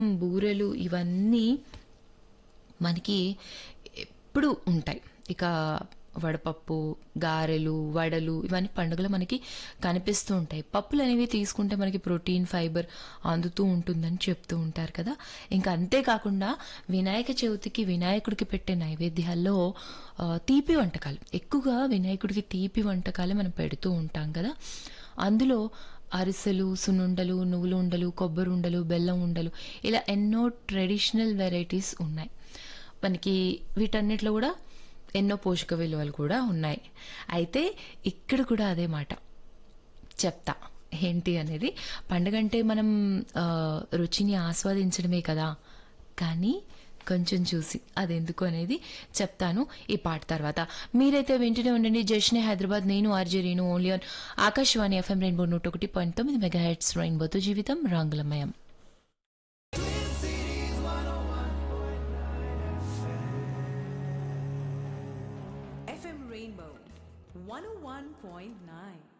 బూరెలు ఇవన్నీ మనకి ఎప్పుడు ఉంటాయి ఇక వడపప్పు గారెలు వడలు ఇవన్నీ పండుగలు మనకి కనిపిస్తూ ఉంటాయి పప్పులు అనేవి తీసుకుంటే మనకి ప్రోటీన్ ఫైబర్ అందుతూ ఉంటుందని చెప్తూ ఉంటారు కదా ఇంకా అంతేకాకుండా వినాయక చవితికి వినాయకుడికి పెట్టే నైవేద్యాల్లో ఆ, తీపి వంటకాలు ఎక్కువగా వినాయకుడికి తీపి వంటకాలే మనం పెడుతూ ఉంటాం కదా అందులో అరిసెలు సున్నుండలు నువ్వుల ఉండలు కొబ్బరి ఉండలు బెల్లం ఉండలు ఇలా ఎన్నో ట్రెడిషనల్ వెరైటీస్ ఉన్నాయి మనకి వీటన్నిటిలో కూడా ఎన్నో పోషక విలువలు కూడా ఉన్నాయి అయితే ఇక్కడ కూడా అదే మాట చెప్తా ఏంటి అనేది పండుగ అంటే మనం ఆ, రుచిని ఆస్వాదించడమే కదా కానీ కొంచెం చూసి అదెందుకు అనేది చెప్తాను ఈ పాట తర్వాత మీరైతే వింటూనే ఉండండి జష్నే హైదరాబాద్ నేను RJ Renu only on Akashvani FM rainbow నూట ఒకటి పాయింట్ తొమ్మిది మెగా హెడ్స్ రెయిన్బోతో జీవితం రంగులమయం FM Rainbow 101.9.